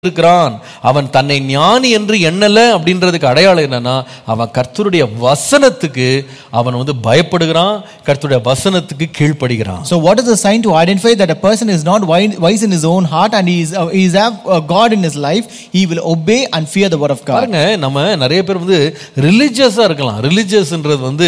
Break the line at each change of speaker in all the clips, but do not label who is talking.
இருக்கிறான் அவன் தன்னை ஞானி என்று எண்ணல அப்படின்றதுக்கு அடையாளம் என்னன்னா அவன் கர்த்தருடைய வசனத்துக்கு அவன் வந்து பயப்படுகிறான் கர்த்தருடைய வசனத்துக்கு கீழ்ப்படுகிறான்
So, what is the sign to identify that a person is not wi- wise in his own heart and he is, uh, he is have uh, God in his life? He will obey and fear the word of God.
பாருங்க நம்ம நிறைய பேர் வந்து ரிலிஜியஸா இருக்கலாம் ரிலிஜியஸ்ன்றது வந்து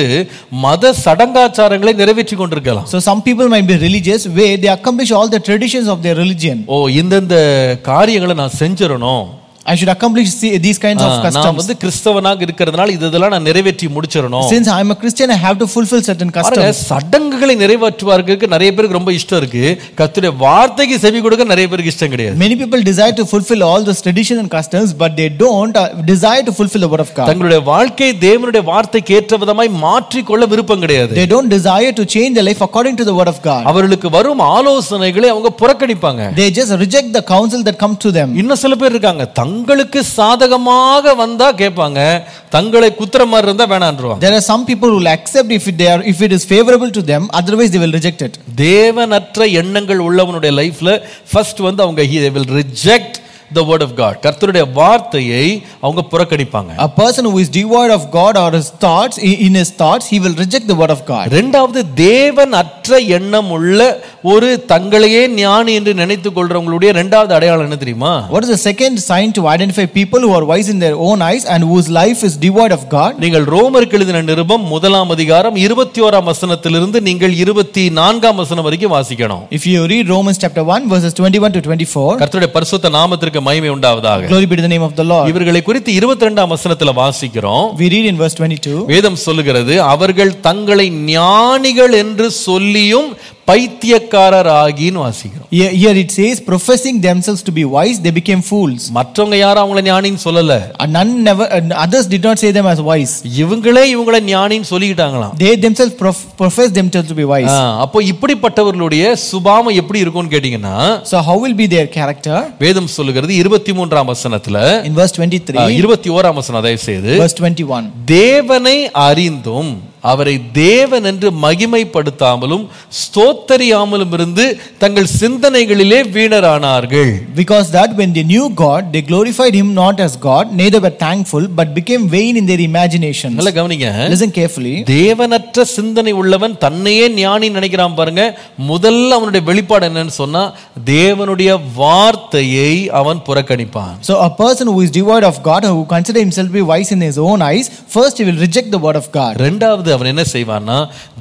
மத சடங்காச்சாரங்களை நிறைவேற்றி கொண்டிருக்கலாம்
So, some people might be religious where they accomplish all the traditions of their religion.
ஓ இந்தந்த காரியங்களை நான் செஞ்சிடணும்
I should accomplish see- these kinds
ah,
of
நான்
customs.
வந்து கிறிஸ்தவனாக இருக்கிறதுனால இது இதெல்லாம் நான் நிறைவேற்றி முடிச்சிடணும்
Since I am a Christian, I have to fulfill certain
பாருங்க
customs.
சடங்குகளை நிறைவேற்றுவார்களுக்கு நிறைய பேருக்கு ரொம்ப இஷ்டம் இருக்கு கர்த்தருடைய வார்த்தைக்கு செவி கொடுக்க நிறைய பேருக்கு இஷ்டம் கிடையாது
Many people desire to fulfill all those traditions and customs, but they don't uh, desire to fulfill the word of God.
தங்களுடைய வாழ்க்கை தேவனுடைய வார்த்தைக்கு ஏற்ற விதமாய் மாற்றிக்கொள்ள விருப்பம் கிடையாது
They don't desire to change their life according to the word of God.
அவர்களுக்கு வரும் ஆலோசனைகளை அவங்க புறக்கணிப்பாங்க
They just reject the counsel that comes to them.
இன்னும் சில பேர் இருக்காங்க தங்களுக்கு சாதகமாக வந்தா கேட்பாங்க தங்களை குத்துற மாதிரி இருந்தா வேணான்றுவாங்க
There are some people who will accept if it, they are, if it is favorable to them, otherwise they will reject it.
தேவனற்ற எண்ணங்கள் உள்ளவனுடைய லைஃப்ல ஃபர்ஸ்ட் வந்து அவங்க will reject the word of God கர்த்தருடைய வார்த்தையை அவங்க புறக்கணிப்பாங்க
A person who is devoid of God or his thoughts, in in his thoughts, he will reject the word of God.
ரெண்டாவது தேவன் அற்ற எண்ணம் உள்ள ஒரு தங்களையே ஞானி என்று நினைத்துக் கொள்றவங்களுடைய ரெண்டாவது அடையாளம் என்ன தெரியுமா
What is the second sign to identify people who are wise in their own eyes and whose life is devoid of God?
நீங்கள் ரோமருக்கு எழுதின நிருபம் முதலாம் அதிகாரம் இருபத்தி ஓராம் வசனத்திலிருந்து நீங்கள் இருபத்தி நான்காம் வசனம் வரைக்கும் வாசிக்கணும்
If you read Romans chapter 1, verses 21 to 24,
கர்த்தருடைய பரிசுத்த நாமத்திற்கு மகிமை உண்டாவதாக
glory be to the name of the Lord.
இவர்களை குறித்து இருபத்தி ரெண்டாம் வசனத்துல வாசிக்கிறோம்
We read in verse 22.
வேதம் சொல்லுகிறது அவர்கள் தங்களை ஞானிகள் என்று சொல்லியும் பைத்தியக்காரராகின்னு வாசிக்கிறோம்
Here, here it says, professing themselves to be wise, they became fools.
மற்றவங்க யாரும் அவங்கள ஞானின்னு சொல்லல
And none never, and others did not say them as wise.
இவங்களே இவங்கள ஞானின்னு சொல்லிக்கிட்டாங்களாம்
They themselves prof- profess themselves to be wise.
ஆ, அப்போ இப்படிப்பட்டவர்களுடைய சுபாவம் எப்படி இருக்கும்னு கேட்டீங்கன்னா
So, how will be their character?
வேதம் சொல்லுகிறது இருபத்தி மூன்றாம் வசனத்துல
In verse 23,
இருபத்தி ஓராம் வசனம் தயவு செய்து
verse 21.
தேவனை அறிந்தும் அவரை தேவன் என்று மகிமைப்படுத்தாமலும் ஸ்தோத்தரியாமலும் இருந்து தங்கள் சிந்தனைகளிலே வீணரானார்கள்
Because that when they knew God, they glorified Him not as God, neither were thankful, but became vain in their imaginations.
நல்லா கவனிங்க
Listen carefully.
தேவனற்ற சிந்தனை உள்ளவன் தன்னையே ஞானி நினைக்கிறான் பாருங்க முதல்ல அவனுடைய வெளிப்பாடு என்னன்னு சொன்னா தேவனுடைய வார்த்தையை அவன் புறக்கணிப்பான்
So, a person who is devoid of God, who consider himself to be wise in his own eyes, first he will reject the word of God.
ரெண்டாவது அவன் என்ன செய்வான்னா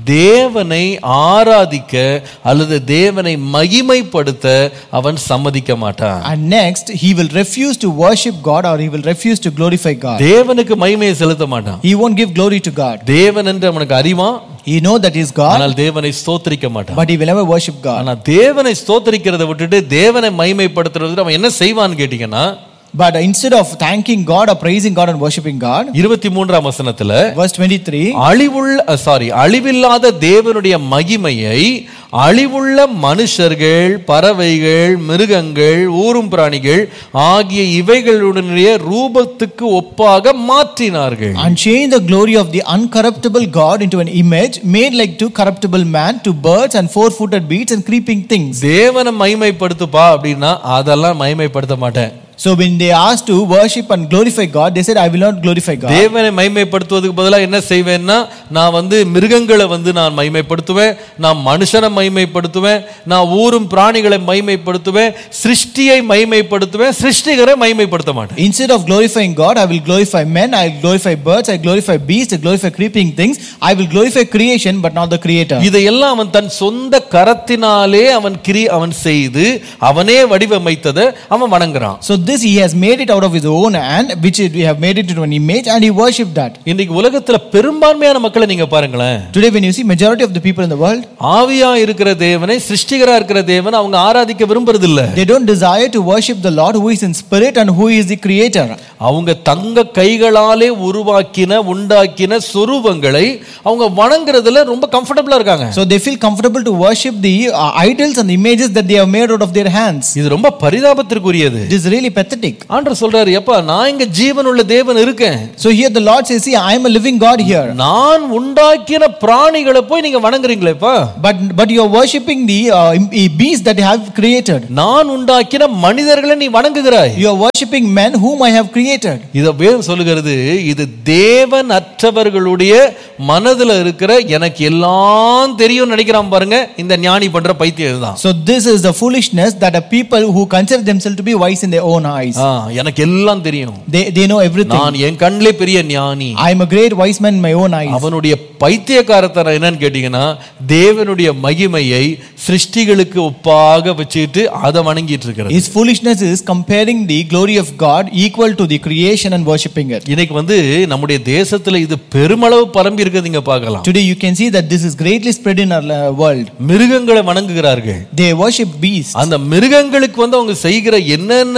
தேவனை ஆராதிக்க அல்லது தேவனை மகிமைப்படுத்த அவன் சம்மதிக்க மாட்டான்
And next, he will refuse to worship God or he will refuse to glorify God.
தேவனுக்கு மகிமையை செலுத்த மாட்டான்
He won't give glory to God.
தேவன் என்று அவனுக்கு அறிவான்
He know that he is God,
ஆனால் தேவனை ஸ்தோத்திரிக்க மாட்டான்
but he will never worship God.
ஆனா தேவனை ஸ்தோத்திரிக்கிறதை விட்டுட்டு தேவனை மகிமைப்படுத்துறது அவன் என்ன செய்வான்னு கேட்டீங்கன்னா
But instead of thanking God or praising God and worshiping God,
இருபத்தி மூன்றாம் வசனத்துல
verse 23,
அழிவுள்ள சாரி அழிவில்லாத தேவனுடைய மகிமையை அழிவுள்ள மனுஷர்கள் பறவைகள் மிருகங்கள் ஊரும் பிராணிகள் ஆகிய இவைகளுடைய ரூபத்துக்கு ஒப்பாக மாற்றினார்கள்
and change the glory of the uncorruptible God into an image made like to corruptible man, to birds and four footed beasts and creeping things.
தேவனை மகிமைப்படுத்துப்பா அப்படின்னா அதெல்லாம் மகிமைப்படுத்த மாட்டேன்
So when they asked to worship and glorify God, they said, I will not glorify God.
தேவனை மகிமைப்படுத்துவதுக்கு பதிலாக என்ன செய்வேன்னா நான் வந்து மிருகங்களை வந்து நான் மகிமைப்படுத்துவேன் நான் மனுஷனை மகிமைப்படுத்துவேன் நான் ஊரும் பிராணிகளை மகிமைப்படுத்துவேன் சிருஷ்டியை மகிமைப்படுத்துவேன் சிருஷ்டிகரை மகிமைப்படுத்த மாட்டேன்
Instead of glorifying God, I will glorify men, I will glorify birds, I glorify beasts, I glorify creeping things. I will glorify creation, but not the creator.
இதையெல்லாம் அவன் தன் சொந்த கரத்தினாலே அவன் கிரி அவன் செய்து அவனே வடிவமைத்ததை அவன் வணங்குறான்
So this he has made it out of his own hand, which it- we have made it into an image, and he worshipped that.
இன்னைக்கு உலகத்துல பெரும்பான்மையான மக்களை நீங்க பாருங்களேன்
Today, when you see majority of the people in the world,
ஆவியா இருக்கிற தேவனை சிருஷ்டிகரா இருக்கிற தேவனை அவங்க ஆராதிக்க விரும்புறது இல்ல
they don't desire to worship the Lord who is in spirit and who is the creator.
அவங்க தங்க கைகளாலே உருவாக்கின உண்டாக்கின சொரூபங்களை அவங்க வணங்குறதுல ரொம்ப கம்ஃபர்டபுளா இருக்காங்க
So they feel comfortable to worship the uh, idols and images that they have made out of their hands.
இது ரொம்ப பரிதாபத்திற்குரியது
It is really pathetic.
ஆண்டவர் சொல்றாரு எப்பா நான் இங்க ஜீவனுள்ள தேவன் இருக்கேன்
So here the Lord says, See, I am a living God here.
நான் உண்டாக்கின பிராணிகளை போய் நீங்க வணங்குறீங்களேப்பா
But but you are worshipping the uh, im- uh, beast that I have created.
நான் உண்டாக்கின மனிதர்களை நீ வணங்குகிறாய்
You are worshipping men whom I have created.
இத வேதம் சொல்லுகிறது இது தேவன் அற்றவர்களுடைய மனதுல இருக்கிற எனக்கு எல்லாம் தெரியும் நினைக்கிறான் பாருங்க இந்த ஞானி பண்ற பைத்தியம் இதுதான்
So this is the foolishness that are people who consider themselves to be wise in their own eyes.
ஆ, எனக்கு எல்லாம் தெரியும்
They they know everything.
நான் என் கண்ணிலே பெரிய ஞானி
I am a great wise man in my own eyes.
அவனுடைய பைத்தியக்காரத்தனம் என்னன்னு கேட்டீங்கன்னா தேவனுடைய மகிமையை சிருஷ்டிகளுக்கு ஒப்பாக வச்சுட்டு அதை வணங்கிட்டு இருக்கிறது
His foolishness is comparing the glory of God equal to the creation and worshipping it.
இன்னைக்கு வந்து நம்முடைய தேசத்துல இது பெருமளவு பரம்பி இருக்குது இங்க பார்க்கலாம்
Today you can see that this is greatly spread in our uh, world.
மிருகங்களை வணங்குகிறார்கள்
They worship beasts.
அந்த மிருகங்களுக்கு வந்து அவங்க செய்கிற என்னென்ன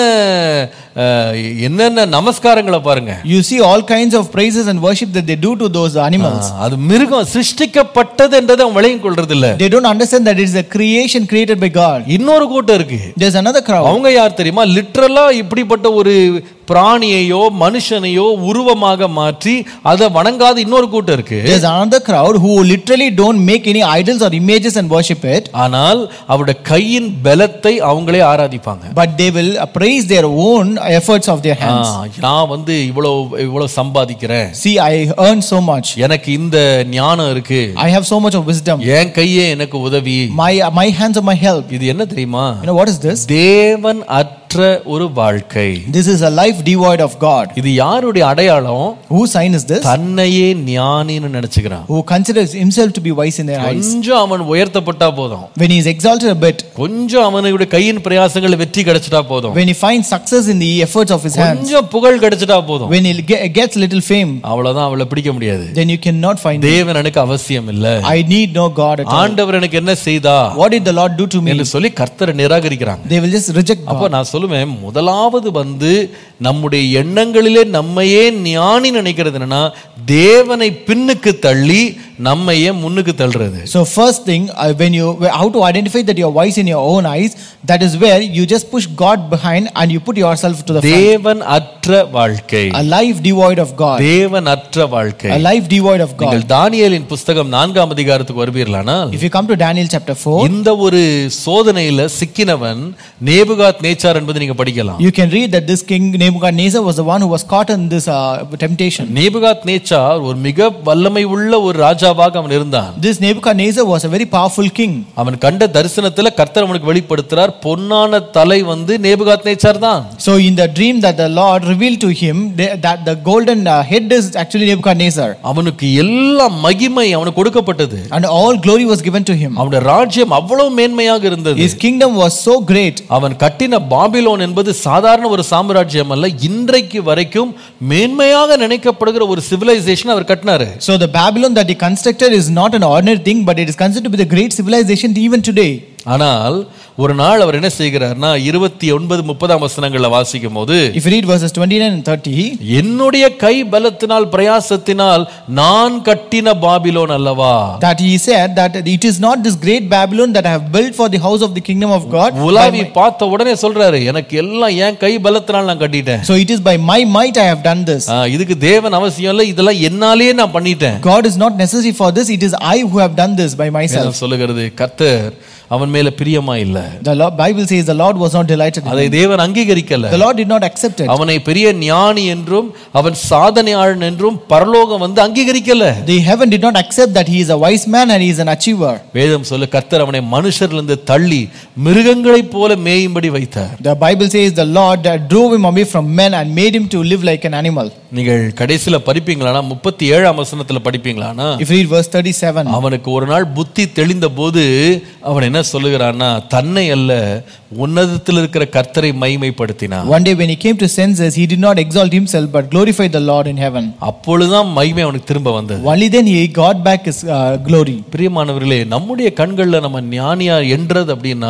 அஹ், என்னென்ன நமஸ்காரங்களை பாருங்க
You see all kinds of praises and worship that they do to those animals.
ஆ, அது மிருகம் சிருஷ்டிக்கப்பட்டது என்றதை அவன் விளங்கிக் கொள்றது இல்ல
They don't understand that it is a creation created by God.
இன்னொரு கூட்டம் இருக்கு
There's another crowd.
அவங்க யார் தெரியுமா லிட்ரலா இப்படிப்பட்ட ஒரு பிராணியையோ மனுஷனையோ உருவமாக மாற்றி அதை வணங்காத இன்னொரு கூட்டம் இருக்கு
There's another crowd who literally don't make any idols or images and worship it,
ஆனால் அவருடைய கையின் பலத்தை அவங்களே ஆராதிப்பாங்க
but they will uh, praise their own efforts of their
ah,
hands.
நான் வந்து இவ்வளவு இவ்வளவு சம்பாதிக்கிறேன்
See, I earn so much.
எனக்கு இந்த ஞானம் இருக்கு
I have so much of wisdom.
என் கையே எனக்கு உதவி
My my hands are my help.
இது என்ன தெரியுமா
You know what is this?
தேவன் அற்ற ஒரு வாழ்க்கை
This is a life devoid of God.
இது யாருடைய அடையாளம்
Whose sign is this?
தன்னையே ஞானின்னு நினைச்சுக்கிறான்
Who considers himself to be wise in their eyes.
கொஞ்சம் அவன் உயர்த்தப்பட்டா போதும்
When he is exalted a bit,
கொஞ்சம் அவனுடைய கையின் பிரயாசங்கள் வெற்றி கிடைச்சிட்டா போதும்
when he finds success in the efforts of his hands,
கொஞ்சம் புகழ் கிடைச்சிட்டா போதும்
when he ge- gets little fame,
அவ்வளவுதான் அவளை பிடிக்க முடியாது
then you cannot find him.
தேவன் எனக்கு அவசியம் இல்ல
I need no God at all.
ஆண்டவர் எனக்கு என்ன செய்தா
What did the Lord do to me?
என்று சொல்லி கர்த்தரை நிராகரிக்கிறாங்க
They will just reject
அப்ப
God.
நான் சொல்லுவேன் முதலாவது வந்து நம்முடைய எண்ணங்களிலே நம்மையே ஞானி நினைக்கிறது என்னன்னா தேவனை பின்னுக்கு தள்ளி நம்மையே முன்னுக்கு தள்ளுறது
So first thing, uh, when you how to identify that you are wise in your own eyes, that is where you just push God behind and you put yourself to the front.
தேவன் அற்ற வாழ்க்கை
A life devoid of God.
தேவன் அற்ற வாழ்க்கை
A life devoid of God.
நீங்கள் தானியேலின் புஸ்தகம் நான்காம் அதிகாரத்துக்கு வருவீர்களானால்
If you come to Daniel chapter 4,
இந்த ஒரு சோதனையில சிக்கினவன் நேபுகாத் நேச்சார் என்பது நீங்க படிக்கலாம்
you can read that this king Nebuchadnezzar was the one who was caught in this uh, temptation.
நேபுகாத் நேச்சார் ஒரு மிக வல்லமை உள்ள ஒரு ராஜாவாக அவன் இருந்தான்
This Nebuchadnezzar was a very powerful king.
அவன் கண்ட தரிசனத்துல கர்த்தர் அவனுக்கு வெளிப்படுத்துறார் பொன்னான தலை வந்து நேபுகாத் நேச்சார் தான்
So in the dream that the Lord revealed to him, the- that the golden uh, head is actually Nebuchadnezzar,
அவனுக்கு எல்லா மகிமை அவனுக்கு கொடுக்கப்பட்டது
and all glory was given to him.
அவனுடைய ராஜ்யம் அவ்வளவு மேன்மையாக இருந்தது
His kingdom was so great.
அவன் கட்டின பாபிலோன் என்பது சாதாரண ஒரு சாம்ராஜ்யம் அல்ல இன்றைக்கு வரைக்கும் மேன்மையாக நினைக்கப்படுகிற ஒரு சிவிலைசேஷன் அவர் கட்டினாரு
So the Babylon that he constructed is not an ordinary thing, but it is considered to be the great civilization even today.
ஆனால் ஒரு நாள் அவர் என்ன செய்கிறார்னா இருபத்தி ஒன்பது முப்பதாம் வசனங்கள்ல வாசிக்கும் போது
If you read verses 29 and 30,
என்னுடைய கை பலத்தினால் பிரயாசத்தினால் நான் கட்டின பாபிலோன் அல்லவா
that he said that it is not this great Babylon that I have built for the house of the kingdom of God. by
உலாவி
my-
பார்த்த உடனே சொல்றாரு எனக்கு எல்லாம் என் கை பலத்தினால் நான் கட்டிட்டேன்
So it is by my might I have done this.
ஆ, இதுக்கு தேவன் அவசியம் இல்லை இதெல்லாம் என்னாலேயே நான் பண்ணிட்டேன்
God is not necessary for this. It is I who have done this by myself.
வேதம் சொல்லுகிறது கர்த்தர் அவன் மேல பிரியமா இல்ல
The Lord, Bible says the Lord was not delighted in
அதை
him.
தேவன் அங்கீகரிக்கல
The Lord did not accept it.
அவனை பெரிய ஞானி என்றும் அவன் சாதனையாளன் என்றும் பரலோகம் வந்து அங்கீகரிக்கல
The heaven did not accept that he is a wise man and he is an achiever.
வேதம் சொல்லு கர்த்தர் அவனை மனுஷரிலிருந்து தள்ளி மிருகங்களைப் போல மேயும்படி வைத்தார்
The Bible says the Lord uh, drove him away from men and made him to live like an animal.
நீங்கள் கடைசியில படிப்பீங்களானா முப்பத்தி ஏழாம் வசனத்துல படிப்பீங்களானா
If you read verse 37,
அவனுக்கு ஒரு நாள் புத்தி தெளிந்த போது அவன் என்ன சொல்லுகிறான்னா தன்னை அல்ல உன்னதத்தில் இருக்கிற கர்த்தரை மைமைப்படுத்தினான்
one day when he came to senses, he did not exalt himself but glorified the Lord in heaven.
அப்பொழுதுதான் மகிமை அவனுக்கு திரும்ப வந்தது
Only then he got back his uh, glory.
பிரியமானவர்களே நம்முடைய கண்கள்ல நம்ம ஞானியா என்றது அப்படின்னா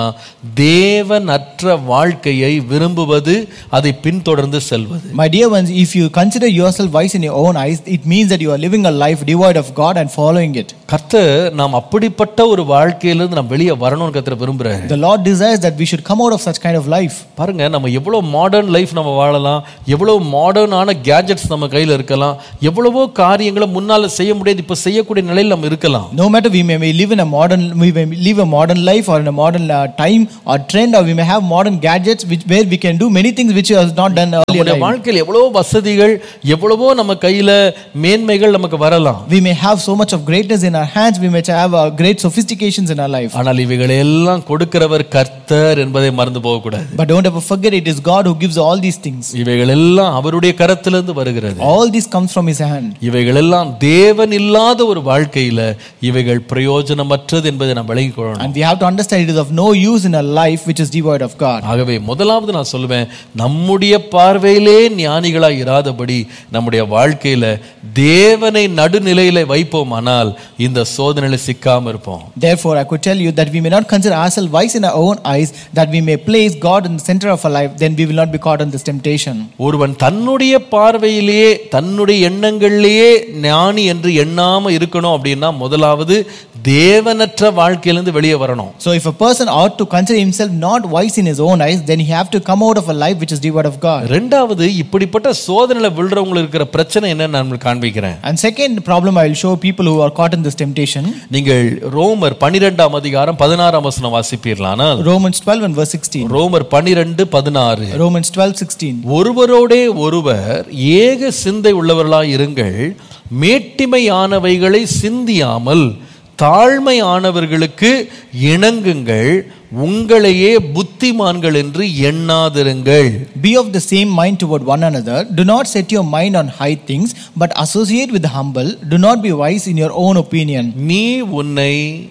தேவன் அற்ற வாழ்க்கையை விரும்புவது அதை பின்தொடர்ந்து செல்வது
My dear ones, if you consider yourself wise in your own eyes, it means that you are living a life devoid of God and following it.
கர்த்தர் நாம் அப்படிப்பட்ட ஒரு வாழ்க்கையிலிருந்து நாம் வெளியே வர வரணும்னு கத்திர விரும்புறாரு
The Lord desires that we should come out of such kind of life.
பாருங்க நம்ம எவ்வளோ மாடர்ன் லைஃப் நம்ம வாழலாம் எவ்வளோ மாடர்னான கேஜெட்ஸ் நம்ம கையில் இருக்கலாம் எவ்வளவோ காரியங்களை முன்னால செய்ய முடியாது இப்போ செய்யக்கூடிய நிலையில் நம்ம இருக்கலாம்
No matter we may, may live in a modern, we may live a modern life or in a modern uh, time or trend, or we may have modern gadgets which where we can do many things which was not done earlier.
நம்முடைய
life.
வாழ்க்கையில் எவ்வளோ வசதிகள் எவ்வளவோ நம்ம கையில மேன்மைகள் நமக்கு வரலாம்
We may have so much of greatness in our hands. We may have uh, great sophistications in our life.
ஆனால் இவைகளை எல்லாம் கொடுக்கிறவர் கர்த்தர் என்பதை மறந்து போகக்கூடாது
But don't ever forget, it is God who gives all these things.
இவைகள் எல்லாம் அவருடைய கரத்திலிருந்து வருகிறது
All this comes from His hand.
இவைகள் எல்லாம் தேவன் இல்லாத ஒரு வாழ்க்கையில இவைகள் பிரயோஜனமற்றது என்பதை நாம் விளங்கிக் கொள்ளணும்
And we have to understand it is of no use in a life which is devoid of God.
ஆகவே முதலாவது நான் சொல்லுவேன் நம்முடைய பார்வையிலே ஞானிகளாய் இராதபடி நம்முடைய வாழ்க்கையில தேவனை நடுநிலையில வைப்போமானால் இந்த சோதனையில சிக்காம இருப்போம்
Therefore, I could tell you that we may not consider ourselves wise in our own eyes, that we may place God in the center of our life, then we will not be caught in this temptation.
ஒருவன் தன்னுடைய பார்வையிலேயே தன்னுடைய எண்ணங்களிலேயே ஞானி என்று எண்ணாம இருக்கணும் அப்படின்னா முதலாவது தேவனற்ற வாழ்க்கையிலிருந்து வெளியே வரணும்
So, if a person ought to consider himself not wise in his own eyes, then he have to come out of a life which is devoid of God.
ரெண்டாவது இப்படிப்பட்ட சோதனையில விழுறவங்களுக்கு இருக்கிற பிரச்சனை என்னன்னு நான் உங்களுக்கு காண்பிக்கிறேன்
And second problem I will show people who are caught in this temptation.
நீங்கள் ரோமர் பனிரெண்டாம் அதிகாரம் பதினாறாம் வசனம் வாசிப்பீர்களானால்
Romans 12 and verse 16.
ரோமர் பனிரெண்டு பதினாறு
Romans 12, 16.
ஒருவரோடே ஒருவர் ஏக சிந்தை உள்ளவர்களாய் இருங்கள் மேட்டிமையானவைகளை சிந்தியாமல் தாழ்மையானவர்களுக்கு இணங்குங்கள் உங்களையே புத்திமான்கள் என்று எண்ணாதிருங்கள்
Be of the same mind toward one another. Do not set your mind on high things, but associate with the humble. Do not be wise in your own opinion.
நீ உன்னை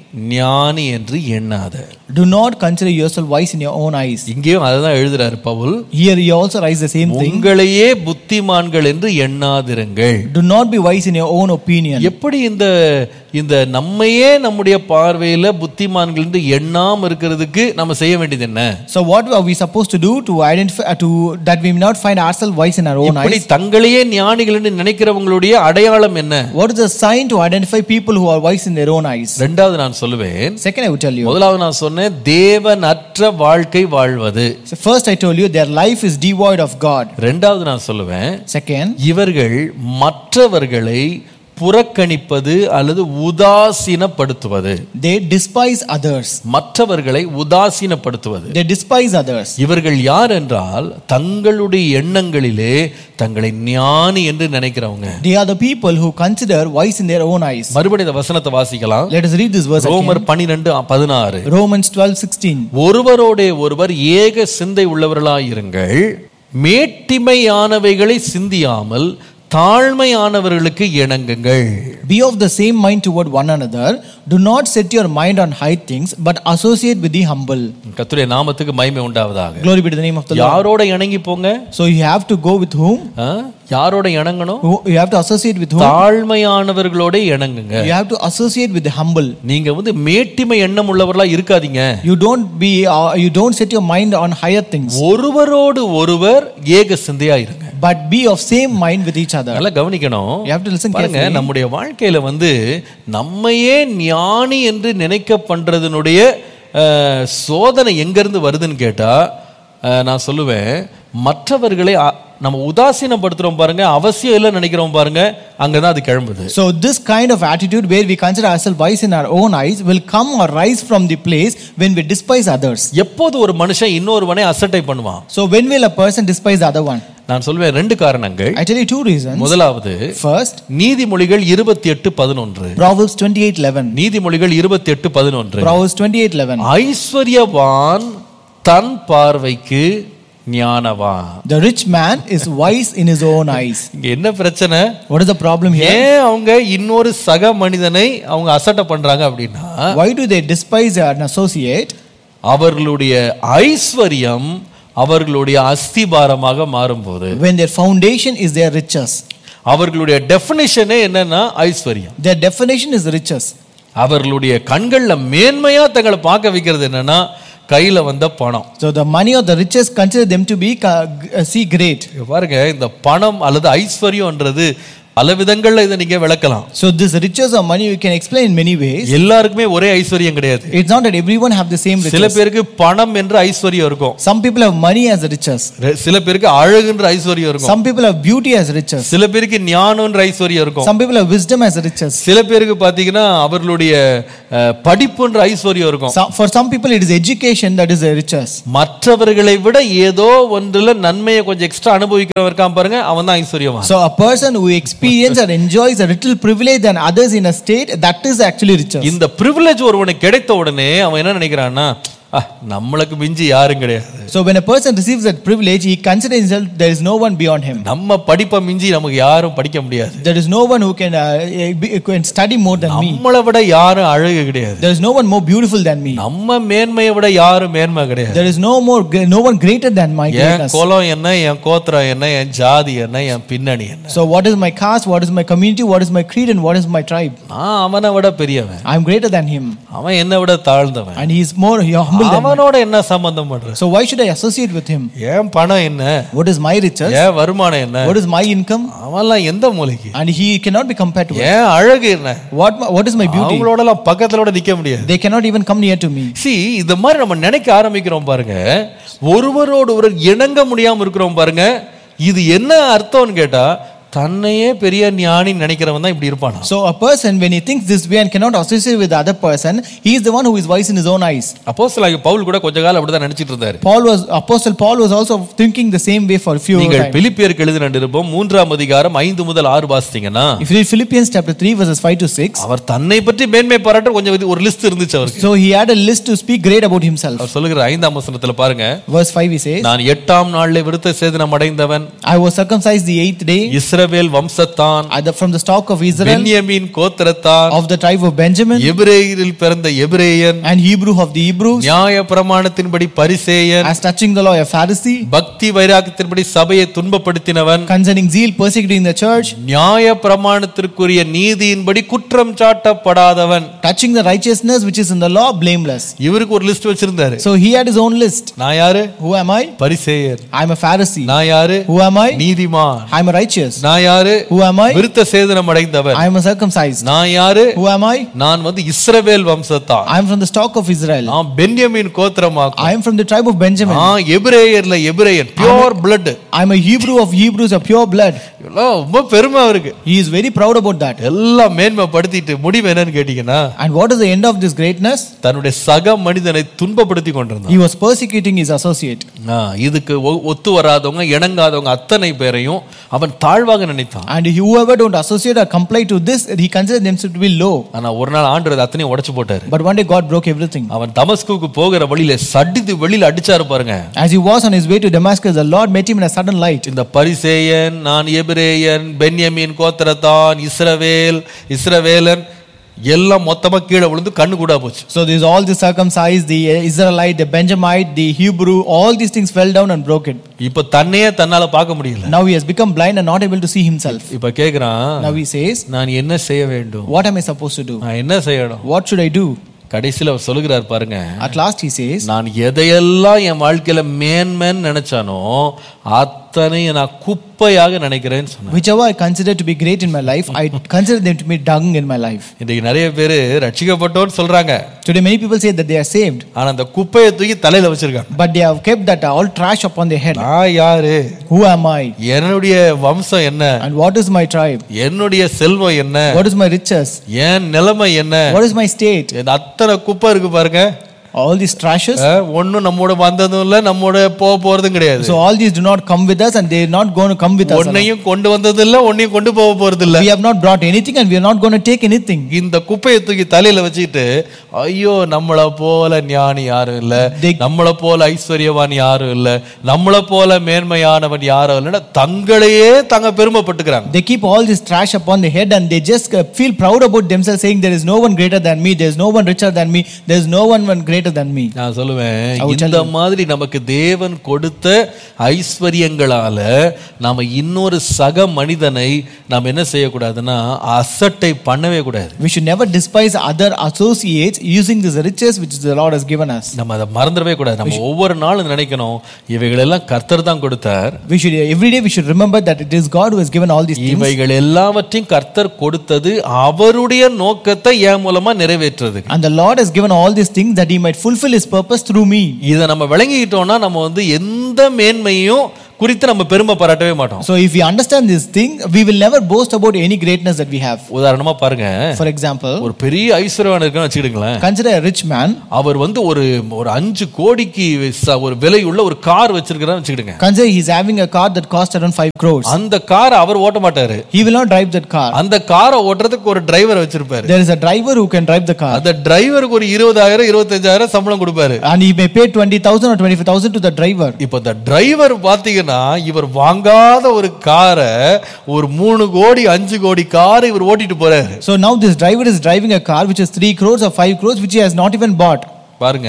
ஞானி என்று எண்ணாத
Do not consider yourself wise in your own eyes.
இங்கேயும் அதுதான் எழுதுறாரு Pavul
Here he also writes the same thing.
உங்களையே புத்திமான்கள் என்று எண்ணாதிருங்கள்
Do not be wise in your own opinion.
எப்படி இந்த இந்த நம்மையே நம்முடைய பார்வையில புத்திமான்கள் என்று எண்ணாம இருக்கிறதுக்கு நம்ம செய்ய வேண்டியது என்ன
So what are we supposed to do to identify to that we may not find ourselves wise in our own
இப்படி
eyes?
தங்களையே ஞானிகள் என்று நினைக்கிறவங்களுடைய அடையாளம் என்ன
What is the sign to identify people who are wise in their own eyes?
ரெண்டாவது நான் சொல்லுவேன்
Second, I will tell you.
முதலாவது நான் சொன்னேன் தேவனற்ற வாழ்க்கை வாழ்வது
So first, I told you their life is devoid of God.
ரெண்டாவது நான் சொல்லுவேன்
Second,
இவர்கள் மற்றவர்களை புறக்கணிப்பது அல்லது உதாசீனப்படுத்துவது
they despise others.
மற்றவர்களை உதாசீனப்படுத்துவது
They despise others.
இவர்கள் யார் என்றால் தங்களுடைய எண்ணங்களிலே தங்களை ஞானி என்று நினைக்கிறவங்க
They are the people who consider wise in their own eyes.
மறுபடியும் இந்த வசனத்தை வாசிக்கலாம்
Let us read this verse again.
ரோமர் பனிரெண்டு பதினாறு
Romans 12, 16.
ஒருவரோடே ஒருவர் ஏக சிந்தை உள்ளவர்களாயிருங்கள் மேட்டிமையானவைகளை சிந்தியாமல் தாழ்மையானவர்களுக்கு இணங்குங்கள்
Be of the same mind toward one another. Do not set your mind on high things, but associate with the humble.
கர்த்தருடைய நாமத்துக்கு மகிமை உண்டாவதாக
Glory be to the name of the Lord.
யாரோட இணங்கி போங்க
So you have to go with whom?
ஆ? யாரோட இணங்கணும்
Who- You have to associate with whom?
தாழ்மையானவர்களோட இணங்குங்க
You have to associate with the humble.
நீங்க வந்து மேட்டிமை எண்ணம் உள்ளவர்களா இருக்காதீங்க
You don't be. Uh, you don't set your mind on higher things,
ஒருவரோடு ஒருவர் ஏக சிந்தையா இருங்க
but be of same mind with each other.
நல்லா கவனிக்கணும்
You have to listen
பாருங்க
carefully.
நம்முடைய வாழ்க்கையில வந்து நம்மையே ஞானி என்று நினைக்க பண்றதனுடைய அஹ், சோதனை எங்கிருந்து வருதுன்னு கேட்டா அஹ், நான் சொல்லுவேன் மற்றவர்களை அ- நம்ம உதாசீனப்படுத்துறோம் பாருங்க அவசியம் இல்லை நினைக்கிறோம் பாருங்க அங்கதான் அது கிளம்புது
So this kind of attitude, where we consider ourselves wise in our own eyes, will come or rise from the place when we despise others.
எப்போது ஒரு மனுஷன் இன்னொருவனை அசட்டை பண்ணுவான்
So when will a person despise the other one?
நான் சொல்வேன் ரெண்டு காரணங்கள்
I tell you two reasons.
முதலாவது
First,
நீதிமொழிகள் இருபத்தி எட்டு பதினொன்று
Proverbs 28:11.
நீதிமொழிகள் இருபத்தி எட்டு பதினொன்று
Proverbs 28:11.
ஐஸ்வர்யவான் தன் பார்வைக்கு ஞானவான்
The rich man is wise in his own eyes.
இங்க என்ன பிரச்சனை
What is the problem here?
ஏன் அவங்க இன்னொரு சக மனிதனை அவங்க அசட்டை பண்றாங்க அப்படின்னா
Why do they despise an associate?
அவர்களுடைய ஐஸ்வர்யம் அவர்களுடைய அஸ்திபாரமாக மாறும்போது
When their foundation is their riches.
அவர்களுடைய டெஃபினிஷனே என்னன்னா ஐஸ்வர்யம்
Their definition is riches.
அவர்களுடைய கண்கள்ல மேன்மையா தங்களை பார்க்க வைக்கிறது என்னன்னா கையில வந்த பணம்
So the money or the riches consider them to be uh, see great.
இங்க பாருங்க இந்த பணம் அல்லது ஐஸ்வர்யம்ன்றது பல விதங்கள்ல இதை நீங்க விளக்கலாம்
So this riches of money you can explain in many ways.
எல்லாருக்குமே ஒரே ஐஸ்வர்யம் கிடையாது
It's not that everyone have the same
சில
riches.
பேருக்கு பணம் என்ற ஐஸ்வர்யம் இருக்கும்
Some people have money as riches.
ரெ- சில பேருக்கு அழகுன்ற ஐஸ்வர்யம் இருக்கும்
Some people have beauty as riches.
சில பேருக்கு ஞானம்ன்ற ஐஸ்வர்யம் இருக்கும்
Some people have wisdom as riches.
சில பேருக்கு பாத்தீங்கன்னா அவர்களுடைய அஹ், படிப்புன்ற ஐஸ்வர்யம் இருக்கும்
So- for some people it is education that is the riches.
மற்றவர்களை விட ஏதோ ஒன்றுல நன்மையை கொஞ்சம் எக்ஸ்ட்ரா அனுபவிக்கிறவன் இருக்கான் பாருங்க அவன் தான் ஐஸ்வர்யவான்
So a person who experience or enjoys a little privilege than others in a state, that is actually riches.
இந்த பிரிவிலேஜ் ஒருவனுக்கு கிடைத்த உடனே அவன் என்ன நினைக்கிறான்னா "ஆ, நம்மளுக்கு மிஞ்சி யாரும் கிடையாது
So when a person receives that privilege, he considers himself there is no one beyond him.
நம்ம படிப்பை மிஞ்சி நமக்கு யாரும் படிக்க முடியாது
There is no one who can, uh, be, can study more than me.
நம்மளை விட யாரும் அழகு கிடையாது
There is no one more beautiful than me.
நம்ம மேன்மையை விட யாரும் மேன்மை கிடையாது
There is no more, no one greater than my
N
greatness.
குலம் என்ன என் கோத்திரம் என்ன என் ஜாதி என்ன என் பின்னணி என்ன
So what is my caste? What is my community? What is my creed? And what is my tribe?
நான் அவனை விட பெரியவன்
I am greater than him,
அவன் என்னை விட தாழ்ந்தவன்
and he is more humble than me.
அவனோட என்ன சம்பந்தம் பண்ற
So why should I associate with him?
ஏன் பணம் என்ன
What is my riches?
ஏன் வருமானம் என்ன
What is my income?
அவன்லாம் எந்த மூலைக்கு
And he cannot be compared to. it.
ஏன் அழகு என்ன
What what is my beauty?
அவங்களோட எல்லாம் பக்கத்துல கூட நிக்க முடியாது
They cannot even come near to me.
சி இந்த மாதிரி நம்ம நினைக்க ஆரம்பிக்கிறோம் பாருங்க ஒருவரோடு ஒருவர் இணங்க முடியாம இருக்கிறோம் பாருங்க இது என்ன அர்த்தம்னு கேட்டா தன்னையே பெரிய ஞானின்னு நினைக்கிறவன் தான் இப்படி இருப்பானா
So a person, when he thinks this way and cannot associate with the other person, he is the one who is wise in his own eyes.
அப்போஸ்தலனாகிய பவுல் கூட கொஞ்ச காலம் அப்படிதான் நினைச்சிட்டு இருந்தாரு
Paul was Apostle Paul was also thinking the same way for a few
நீங்கள்
times.
பிலிப்பியருக்கு எழுதின நிருபம் மூன்றாம் அதிகாரம் ஐந்து முதல் ஆறு வாசித்தீங்கன்னா
If you read Philippians chapter 3 verses 5 to 6,
அவர் தன்னை பற்றி மேன்மை பாராட்ட கொஞ்சம் இது- ஒரு லிஸ்ட் இருந்துச்சு அவருக்கு
so he had a list to speak great about himself.
அவர் சொல்லுகிற ஐந்தாம் வசனத்துல பாருங்க
Verse 5 he says,
நான் எட்டாம் நாளில் விருத்த சேதனம் அடைந்தவன்
I was circumcised the eighth day
Israel வம்சத்தான்
at the- from the stock of Israel,
Benjamin கோத்திரத்தான்
of the tribe of Benjamin,
எபிரேயரில் பிறந்த எபிரேயன்
and Hebrew of the Hebrews,
நியாய பிரமாணத்தின்படி பரிசேயன்
as touching the law, a Pharisee,
பக்தி வைராக்கியத்தின்படி சபையை துன்பப்படுத்தினவன்
concerning zeal, persecuting the church,
நியாய பிரமாணத்திற்குரிய நீதியின்படி குற்றம் சாட்டப்படாதவன்
touching the righteousness which is in the law, blameless.
இவருக்கு ஒரு list வச்சிருந்தாரு
So he had his own list.
நான் யாரு
Who am I?
பரிசேயர்
I am a Pharisee.
நான் யாரு
Who am I?
நீதிமான்
I am a righteous.
நான் யாரு
Who am I?
விருத்த சேதனம் அடைந்தவன்
I am a circumcised.
நான் யாரு
Who am I?
நான் வந்து இஸ்ரவேல் வம்சத்தான்
I am from the stock of Israel.
நான் பென்யமீன் கோத்திரமாக்கும்
I am from the tribe of Benjamin.
நான் எபிரேயர்ல எபிரேயன் pure blood
I am a Hebrew of Hebrews, a pure blood.
இதெல்லாம் ரொம்ப பெருமை அவருக்கு
He is very proud about that.
எல்லாம் மேன்மைப்படுத்திட்டு முடிவு என்னன்னு கேட்டீங்கன்னா
And what is the end of this greatness?
தன்னுடைய சக மனிதனை துன்பப்படுத்தி கொண்டிருந்தான்
He was persecuting his associate.
ஆ, இதுக்கு ஒ- ஒத்து வராதவங்க இணங்காதவங்க அத்தனை பேரையும் அவன் தாழ்வாக நினைத்தான்
And whoever don't associate or comply to this, he considers themselves to be low.
ஆனா ஒரு நாள் ஆண்டு அத்தனையும் உடைச்சு போட்டாரு
But one day God broke everything.
அவன் தமஸ்குக்கு போகிற வழியில சடித்து வெளியில அடிச்சாரு பாருங்க
As he was on his way to Damascus, the Lord met him in a sudden light.
இந்த பரிசேயன் நான் எபிரேயன் பென்யமீன் கோத்திரத்தான் இஸ்ரவேல் இஸ்ரவேலன் எல்லாம் மொத்தமா கீழே விழுந்து கண்ணு கூட போச்சு
So there's all the circumcised, the Israelite, the Benjamite, the Hebrew, all these things fell down and broke it.
இப்ப தன்னையே தன்னால பார்க்க முடியல
Now he has become blind and not able to see himself.
இப்ப கேக்குறான்
Now he says,
நான் என்ன செய்ய வேண்டும்
What am I supposed to do?
நான் என்ன செய்யணும்
What should I do?
கடைசியில அவர் சொல்லுகிறார் பாருங்க
At last he says,
நான் எதையெல்லாம் என் வாழ்க்கையில மேன்மைன்னு நினைச்சானோ அத்தனையும் நான் குப்பையாக நினைக்கிறேன்னு சொன்னேன்
Whichever I consider to be great in my life, I consider them to be dung in my life.
இன்னைக்கு நிறைய பேரு ரட்சிக்கப்பட்டோன்னு சொல்றாங்க
Today, many people say that they are saved,
ஆனா அந்த குப்பையை தூக்கி தலையில வச்சிருக்காங்க
but they have kept that all trash upon their head.
நான் யாரு
Who am I?
என்னுடைய வம்சம் என்ன
And what is my tribe?
என்னுடைய செல்வம் என்ன
What is my riches?
என் நிலைமை என்ன
What is my state?
இந்த அத்தனை குப்பை இருக்கு பாருங்க
All these trashes.
அஹ், ஒண்ணும் நம்மோட வந்ததும் இல்ல நம்மோட போக போறதும் கிடையாது
So all these do not come with us and they are not going to come with us. along.
ஒன்னையும் கொண்டு வந்தது இல்ல ஒன்னையும் கொண்டு போக போறது இல்ல
We have not brought anything and we are not going to take anything.
இந்த குப்பையை தூக்கி தலையில வச்சுக்கிட்டு ஐயோ நம்மள போல ஞானி யாரும் இல்ல
They-
நம்மள போல ஐஸ்வர்யவான் யாரும் இல்ல நம்மள போல மேன்மையானவன் யாரும் இல்லைன்னா தங்களையே தங்க பெருமைப்பட்டுக்கிறாங்க
They keep all this trash upon their head and they just uh, feel proud about themselves, saying, There is no one greater than me, there is no one richer than me, there is no one, one greater greater than me.
நான் சொல்லுவேன்
I will tell
இந்த மாதிரி நமக்கு தேவன் கொடுத்த ஐஸ்வர்யங்களால நாம இன்னொரு சக மனிதனை நாம் என்ன செய்யக்கூடாதுன்னா அசட்டை பண்ணவே கூடாது
We should never despise other associates using these riches which the Lord has given us.
நம்ம அதை மறந்துடவே கூடாது நம்ம ஒவ்வொரு நாளும் நினைக்கணும் இவைகளெல்லாம் கர்த்தர் தான் கொடுத்தார்
We should every day we should remember that it is God who has given all these things.
இவைகள் எல்லாவற்றையும் கர்த்தர் கொடுத்தது அவருடைய நோக்கத்தை என் மூலமா நிறைவேற்றுறதுக்கு
And the Lord has given all these things that He might fulfill His purpose through me.
இதை நம்ம விளங்கிக்கிட்டோம்னா நம்ம வந்து எந்த மேன்மையும் குறித்து நம்ம பெருமை பாராட்டவே மாட்டோம்
So if we understand this thing, we will never boast about any greatness that we have.
உதாரணமா பாருங்க
For example,
ஒரு பெரிய ஐஸ்வர்யவான் இருக்குன்னு வச்சுக்கிடுங்களேன்
consider a rich man.
அவர் வந்து ஒரு ஒரு அஞ்சு கோடிக்கு ச- ஒரு விலையுள்ள ஒரு கார் வச்சிருக்கிறான்னு வச்சுக்கிடுங்க
Consider he's having a car that costs around 5 crores.
அந்த காரை அவர் ஓட்ட மாட்டாரு
He will not drive that car.
அந்த காரை ஓட்டுறதுக்கு ஒரு டிரைவர் வச்சிருப்பாரு
There is a driver who can drive the car.
அந்த டிரைவருக்கு ஒரு இருபதாயிரம் இருபத்தஞ்சாயிரம் சம்பளம் கொடுப்பாரு
And he may pay 20,000 or 25,000 to the driver.
இப்ப இந்த டிரைவர் பாத்தீங்கன்னா இவர் வாங்காத ஒரு காரை ஒரு மூணு கோடி அஞ்சு கோடி காரை இவர் ஓட்டிட்டு போறாரு
So now this driver is driving a car which is 3 crores or 5 crores which he has not even bought.
பாருங்க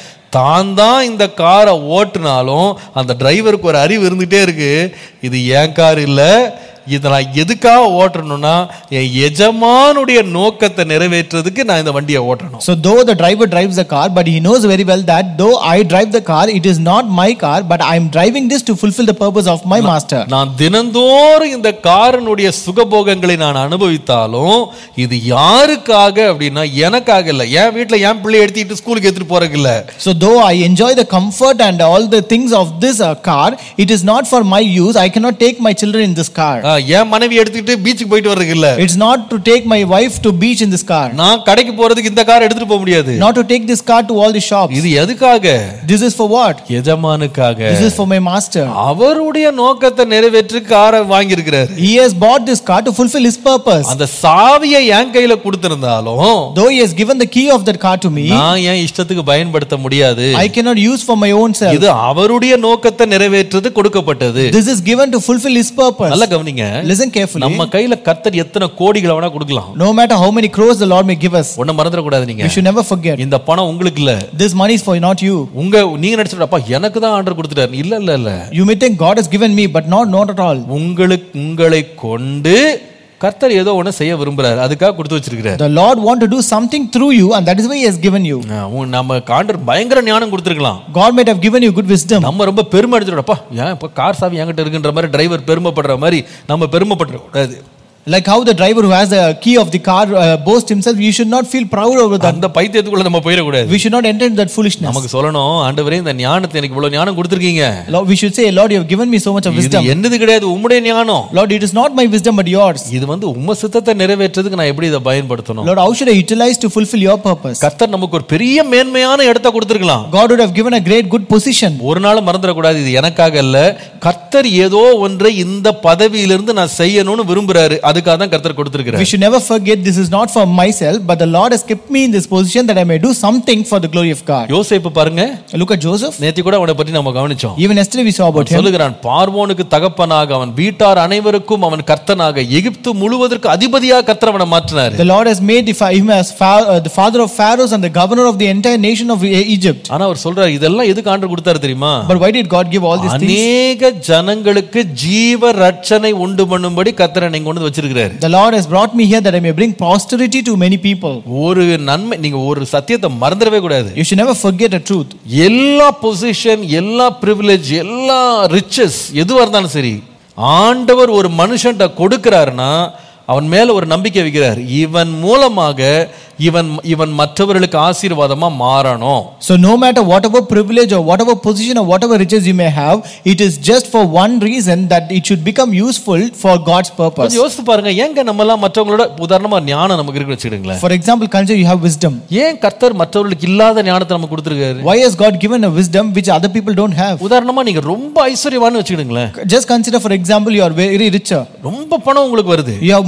தான் தான் இந்த காரை ஓட்டுனாலும் அந்த டிரைவருக்கு ஒரு அறிவு இருந்துகிட்டே இருக்கு இது என் கார் இல்ல இதை நான் எதுக்காக ஓட்டணும்னா என் எஜமானுடைய நோக்கத்தை நிறைவேற்றுறதுக்கு நான் இந்த வண்டியை ஓட்டணும்
So though the driver drives the car, but he knows very well that though I drive the car, it is not my car, but I am driving this to fulfill the purpose of my master.
நான் தினந்தோறும் இந்த காரனுடைய சுகபோகங்களை நான் அனுபவித்தாலும் இது யாருக்காக அப்படின்னா எனக்காக இல்ல என் வீட்டுல என் பிள்ளை எடுத்துக்கிட்டு ஸ்கூலுக்கு எடுத்துட்டு போறதுக்கு இல்ல
So though I enjoy the comfort and all the things of this uh, car, it is not for my use. I cannot take my children in this car.
ஆ, என் மனைவி எடுத்துக்கிட்டு பீச்சுக்கு போயிட்டு வர்றதுக்கு இல்ல
It's not to take my wife to beach in this car.
நான் கடைக்கு போறதுக்கு இந்த கார் எடுத்துட்டு போக முடியாது
Not to take this car to all the shops.
இது எதுக்காக
This is for what?
எஜமானுக்காக
This is for my master.
அவருடைய நோக்கத்தை நிறைவேற்றி காரை வாங்கியிருக்கிறாரு
He has bought this car to fulfill his purpose.
அந்த சாவியை என் கையில கொடுத்திருந்தாலும்
Though he has given the key of that car to me,
நான் என் இஷ்டத்துக்கு பயன்படுத்த முடியாது
I cannot use for my own self.
இது அவருடைய நோக்கத்தை நிறைவேற்றது கொடுக்கப்பட்டது
This is given to fulfill his purpose.
நல்லா கவனிங்க
Listen carefully.
நம்ம கையில கர்த்தர் எத்தனை கோடிகளை வேணா கொடுக்கலாம்
No matter how many crores the Lord may give us,
ஒண்ணு மறந்துடக்கூடாது நீங்க
we should never forget.
இந்த பணம் உங்களுக்கு இல்ல
This money is for not you.
உங்க நீங்க நினைச்சிட்டு அப்பா எனக்கு தான் ஆர்டர் கொடுத்துட்டாரு இல்ல இல்ல இல்ல
You may think God has given me, but not not at all.
உங்களுக்கு உங்களை கொண்டு கர்த்தர் ஏதோ ஒண்ணு செய்ய விரும்புறாரு அதுக்காக கொடுத்து வச்சிருக்கிறாரு
The Lord want to do something through you, and that is why He has given you.
ஆ, உன் நம்ம காண்டர் பயங்கர ஞானம் கொடுத்துருக்கலாம்
God might have given you good wisdom.
நம்ம ரொம்ப பெருமை அடிச்சிடப்பா ஏன் இப்போ கார் சாவி என்கிட்ட இருக்குன்ற மாதிரி டிரைவர் பெருமைப்படுற மாதிரி நம்ம பெருமைப்பட்டுற கூடாது
Like how the driver who has the key of the car uh, boasts himself, you should not feel proud over that.
அந்த பைத்தியத்துக்குள்ள நம்ம போயிடக்கூடாது
We should not enter into that foolishness.
நமக்கு சொல்லணும் ஆண்டவரே இந்த ஞானத்தை எனக்கு இவ்வளவு ஞானம் கொடுத்துருக்கீங்க
Lord, we should say, Lord, you have given me so much of
இது
wisdom.
என்னது கிடையாது உம்முடைய ஞானம்
Lord, it is not my wisdom, but yours.
இது வந்து உம்ம சித்தத்தை நிறைவேற்றதுக்கு நான் எப்படி இதை பயன்படுத்தணும்
Lord, how should I utilize to fulfill your purpose?
கர்த்தர் நமக்கு ஒரு பெரிய மேன்மையான இடத்த கொடுத்துருக்கலாம்
God would have given a great good position.
ஒரு நாள் மறந்துடக்கூடாது இது எனக்காக அல்ல கர்த்தர் ஏதோ ஒன்றை இந்த பதவியிலிருந்து நான் செய்யணும்னு விரும்புறாரு அதுக்காக தான் கர்த்தர் கொடுத்திருக்கிறார்
We should never forget this is not for myself, but the Lord has kept me in this position that I may do something for the glory of God.
யோசேப்பு பாருங்க
Look at Joseph.
நேத்தி கூட அவனை பற்றி நம்ம கவனிச்சோம்
Even yesterday we saw about him.
சொல்லுகிறான் பார்வோனுக்கு தகப்பனாக அவன் வீட்டார் அனைவருக்கும் அவன் கர்த்தனாக எகிப்து முழுவதற்கு அதிபதியாக கர்த்தர் அவனை மாற்றினார்
The Lord has made the fa- him as fa- uh, the father of pharaohs and the governor of the entire nation of E- Egypt.
ஆனா அவர் சொல்றாரு இதெல்லாம் எதுக்கு ஆண்டு கொடுத்தாரு தெரியுமா
But why did God give all these things?
அநேக ஜனங்களுக்கு ஜீவ ரட்சனை உண்டு பண்ணும்படி கர்த்தர் என்னை கொண்டு வந்து வச்சிருக்கிறாரு
The Lord has brought me here that I may bring posterity to many people.
ஒரு நன்மை நீங்க ஒரு சத்தியத்தை மறந்துடவே கூடாது
You should never forget a truth.
எல்லா பொசிஷன் எல்லா ப்ரிவிலேஜ் எல்லா ரிச்சஸ் எதுவா இருந்தாலும் சரி ஆண்டவர் ஒரு மனுஷன்ட்ட கொடுக்கிறாருன்னா அவன் மேல ஒரு நம்பிக்கை வைக்கிறார் இவன் மூலமாக இவன் இவன் மற்றவர்களுக்கு ஆசீர்வாதமா மாறணும்
So no matter whatever privilege or whatever position or whatever riches you may have, it is just for one reason that it should become useful for God's purpose.
கொஞ்சம் யோசித்து பாருங்க ஏங்க நம்ம எல்லாம் மற்றவங்களோட உதாரணமா ஞானம் நமக்கு இருக்குன்னு வச்சுக்கிடுங்களேன்
For example, consider you have wisdom.
ஏன் கர்த்தர் மற்றவர்களுக்கு இல்லாத ஞானத்தை நமக்கு கொடுத்துருக்காரு
Why has God given a wisdom which other people don't have?
உதாரணமா நீங்க ரொம்ப ஐஸ்வர்யவான்னு வச்சுக்கிடுங்களேன்
Just consider, for example, you are very richer.
ரொம்ப பணம் உங்களுக்கு வருது
You have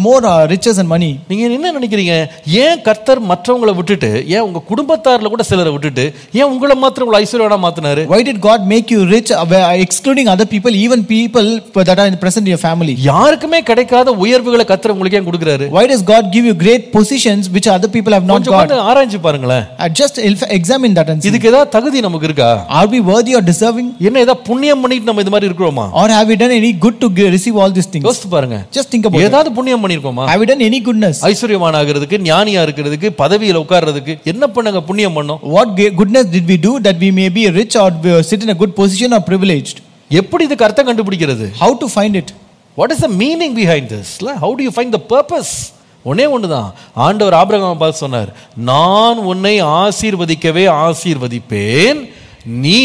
more uh, riches and money.
நீங்க என்ன நினைக்கிறீங்க ஏன் கர்த்தர் மற்றவங்களை விட்டுட்டு ஏன் உங்க குடும்பத்தார்ல கூட சிலரை விட்டுட்டு ஏன் உங்களை மாத்திரம் உங்களை ஐஸ்வர்யவானா மாத்தினாரு
Why did God make you rich, uh, where- excluding other people, even people that are present in your family?
யாருக்குமே கிடைக்காத உயர்வுகளை கர்த்தர் உங்களுக்கு ஏன் கொடுக்குறாரு
Why does God give you great positions which other people have not
கொஞ்சம்
got?
கொஞ்சம் ஆராய்ச்சி பாருங்களேன்
Uh, just ilf- examine that and see.
இதுக்கு ஏதாவது தகுதி நமக்கு இருக்கா
Are we worthy or deserving?
என்ன ஏதாவது புண்ணியம் பண்ணிட்டு நம்ம இது மாதிரி இருக்கிறோமா
Or have we done any good to gi- receive all these things?
யோசித்து பாருங்க
Just think about it.
ஏதாவது புண்ணியம் பண்ணிருக்கோமா
Have we done any goodness?
ஐஸ்வர்யவான் ஆகிறதுக்கு ஞானியா இருக்கிறதுக்கு பதவியில உட்கார்றதுக்கு என்ன பண்ணுங்க புண்ணியம் பண்ணோம்
What ga- goodness did we do that we may be rich or we sit in a good position or privileged?
எப்படி இதுக்கு அர்த்தம் கண்டுபிடிக்கிறது
How to find it?
What is the meaning behind this how do you find the purpose ஒன்னே ஒன்று தான் ஆண்டவர் Abraham பார்த்து சொன்னார் நான் உன்னை ஆசீர்வதிக்கவே ஆசீர்வதிப்பேன் நீ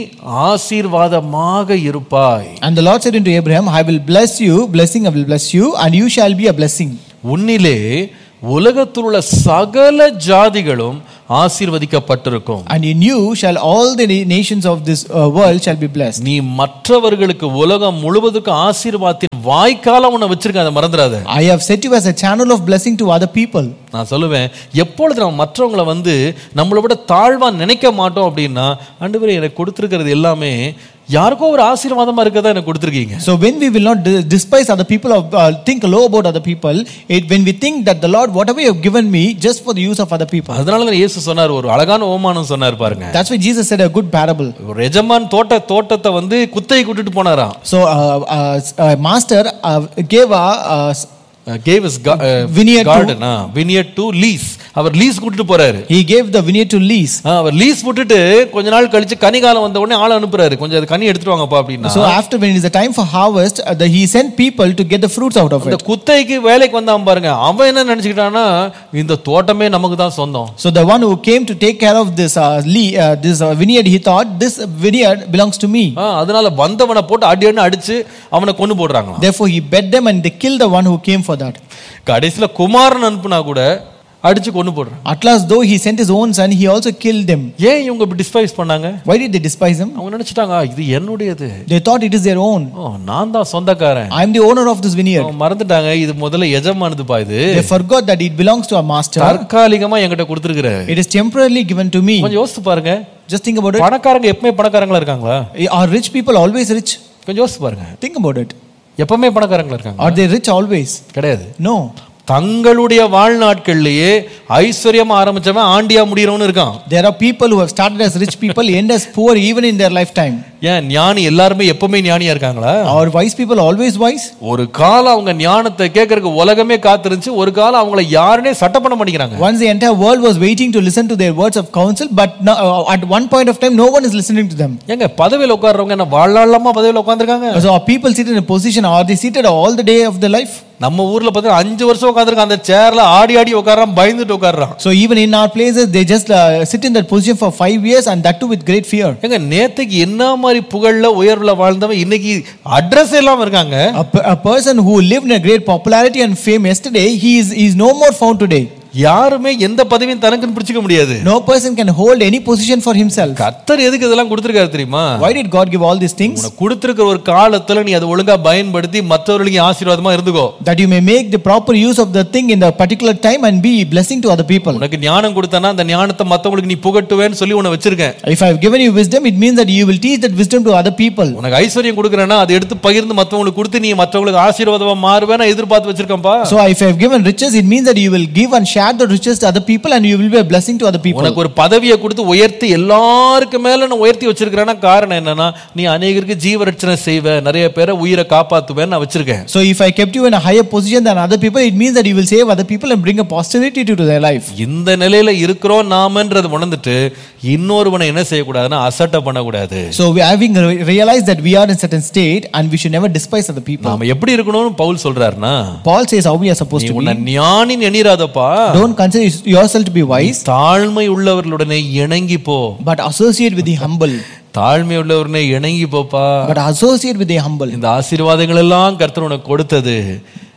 ஆசீர்வாதமாக இருப்பாய்
And the Lord said unto Abraham, I will bless you, blessing I will bless you, and you shall be a blessing.
உன்னிலே உலகத்தில் உள்ள சகல ஜாதிகளும் ஆசீர்வதிக்கப்பட்டிருக்கும்
And in you shall all the na- nations of this uh, world shall be blessed.
நீ மற்றவர்களுக்கு உலகம் முழுவதுக்கும் ஆசீர்வாதத்தின் வாய்க்காலம் உன்னை வச்சிருக்க அதை மறந்துடாத
I have set you as a channel of blessing to other people.
நான் சொல்லுவேன் எப்பொழுது நம்ம மற்றவங்களை வந்து நம்மளை விட தாழ்வா நினைக்க மாட்டோம் அப்படின்னா ஆண்டவரே எனக்கு கொடுத்துருக்கிறது எல்லாமே யாருக்கோ ஒரு ஆசீர்வாதமா இருக்கதான் எனக்கு கொடுத்துருக்கீங்க
So when we will not de- despise other people or uh, think low about other people, it, when we think that the Lord, whatever you have given me, just for the use of other people.
அதனால தான் இயேசு சொன்னார் ஒரு அழகான ஓமானம் சொன்னார் பாருங்க
That's why Jesus said a good parable.
ஒரு எஜமான் தோட்ட தோட்டத்தை வந்து குத்தகை கூட்டிட்டு போனாராம்
So uh, uh, uh, master uh, gave a uh,
gave is
Vineyard to-
garden vineyard to lease அவர் லீஸ் கூட்டிட்டு போறாரு
he gave the vineyard to lease.
ஆ, அவர் லீஸ் விட்டுட்டு கொஞ்ச நாள் கழிச்சு கனிகாலம் வந்த உடனே ஆள் அனுப்புறாரு கொஞ்சம் அது கனி எடுத்துட்டு வாங்கப்பா அப்படின்னா
So after when it is the time for harvest, uh, the, he sent people to get the fruits out of
அந்த
it.
குத்தைக்கு வேலைக்கு வந்தான் பாருங்க அவன் என்ன நினைச்சுக்கிட்டான்னா இந்த தோட்டமே நமக்கு தான் சொந்தம்
So the one who came to take care of this uh, lee, uh, this uh, vineyard, he thought this vineyard belongs to me.
ஆ, அதனால வந்தவனை போட்டு அடி அடி அடிச்சு அவனை கொண்டு போடுறாங்களாம்
Therefore he bet them and they killed the one who came for that.
கடைசியில குமாரன் அனுப்புனா கூட அடிச்சு கொண்டு போடுறான்
At last, though he sent his own son, he also killed them.
ஏன் இவங்க இப்படி டிஸ்பைஸ் பண்ணாங்க
Why did they despise him?
அவங்க நினைச்சிட்டாங்க "ஆ, இது என்னுடையது
They thought it is their own.
ஓ நான் தான் சொந்தக்காரன்
I am the owner of this vineyard.
அவங்க மறந்துட்டாங்க இது முதல்ல எஜமானதுப்பா இது
They forgot that it belongs to our master.
தற்காலிகமா என்கிட்ட கொடுத்துருக்குற
It is temporarily given to me.
கொஞ்சம் யோசித்து பாருங்க
Just think about it.
பணக்காரங்க எப்பவுமே பணக்காரங்களா இருக்காங்களா
Are rich people always rich?
கொஞ்சம் யோசித்து பாருங்க
Think about it.
எப்பவுமே பணக்காரங்களா இருக்காங்க
Are they rich always?
கிடையாது
No.
தங்களுடைய வாழ்நாட்கள்லயே ஐஸ்வர்யமா ஆரம்பிச்சவன் ஆண்டியா முடியறவனு இருக்கான்
There are people who have started as rich people, end as poor even in their lifetime.
ஏன் ஞானி எல்லாருமே எப்பவுமே ஞானியா இருக்காங்களா
Are wise people always wise?
ஒரு காலம் அவங்க ஞானத்தை கேட்கறதுக்கு உலகமே காத்திருந்துச்சு ஒரு காலம் அவங்கள யாருனே சட்டை பண்ண மாட்டேங்கிறாங்க
Once the entire world was waiting to listen to their words of counsel, but no, uh, at one point of time, no one is listening to them.
ஏங்க பதவியில் உட்கார்றவங்க என்ன வாழ்நாளமா பதவியில் உட்காந்துருக்காங்க
So are people seated in a position? Are they seated all the day of their life?
நம்ம ஊர்ல பார்த்தா அஞ்சு வருஷம் உட்காந்துருக்கான் அந்த சேர்ல ஆடி ஆடி உட்காரான் பயந்துட்டு உட்கார்றான்
So even in our places, they just uh, sit in that position for five years, and that too with great fear.
ஏங்க நேத்துக்கு என்ன மாதிரி புகழ்ல உயர்வுல வாழ்ந்தவன் இன்னைக்கு அட்ரஸ் இல்லாம இருக்காங்க
A, pe- a person who lived in a great popularity and fame yesterday, he is, he is no more found today.
யாருமே எந்த பதவியும் தனக்குன்னு பிடிச்சிக்க முடியாது
No person can hold any position for himself.
கர்த்தர் எதுக்கு இதெல்லாம் கொடுத்துருக்காரு தெரியுமா
Why did God give all these things?
உனக்கு கொடுத்துருக்கிற ஒரு காலத்துல நீ அதை ஒழுங்கா பயன்படுத்தி மற்றவர்களுக்கு ஆசீர்வாதமா இருந்துக்கோ
That you may make the proper use of the thing in the particular time and be blessing to other people.
உனக்கு ஞானம் கொடுத்தனா அந்த ஞானத்தை மத்தவங்களுக்கு நீ புகட்டுவேன்னு சொல்லி உன்னை வச்சிருக்கேன்
If I have given you wisdom, it means that you will teach that wisdom to other people.
உனக்கு ஐஸ்வர்யம் கொடுக்குறேன்னா அதை எடுத்து பகிர்ந்து மத்தவங்களுக்கு கொடுத்து நீ மற்றவங்களுக்கு ஆசீர்வாதமா மாறுவேன்னு எதிர்பார்த்து வச்சிருக்கேன்ப்பா
So if I have given riches, it means that you will give and share the riches to other people and you will be a blessing to other people.
உனக்கு ஒரு பதவியை கொடுத்து உயர்த்தி எல்லாருக்கு மேல நான் உயர்த்தி வச்சிருக்கிறேன்னா காரணம் என்னன்னா நீ அநேகருக்கு ஜீவரட்சணை செய்வ நிறைய பேரை உயிரை காப்பாத்துவேன்னு நான் வச்சிருக்கேன்
So if I kept you in a higher position than other people, it means that you will save other people and bring a posterity to their life.
இந்த நிலையில இருக்கிறோம் நாமன்றது உணர்ந்துட்டு இன்னொருவனை என்ன செய்யக்கூடாதுன்னா அசட்டை பண்ணக்கூடாது
So we having re- realized that we are in certain state and we should never despise other people.
நாம எப்படி இருக்கணும்னு பவுல் சொல்றாருன்னா
Paul says how we are supposed
நீ
to
உன்னை
be.
ஞானின்னு எண்ணிராதப்பா
Don't consider yourself to be wise,
தாழ்மை உள்ளவர்களுடனே இணங்கி போ
but associate with the humble.
தாழ்மை உள்ளவருனே இணங்கி போப்பா
But associate with the humble.
இந்த ஆசீர்வாதங்கள் எல்லாம் கர்த்தர் உனக்கு கொடுத்தது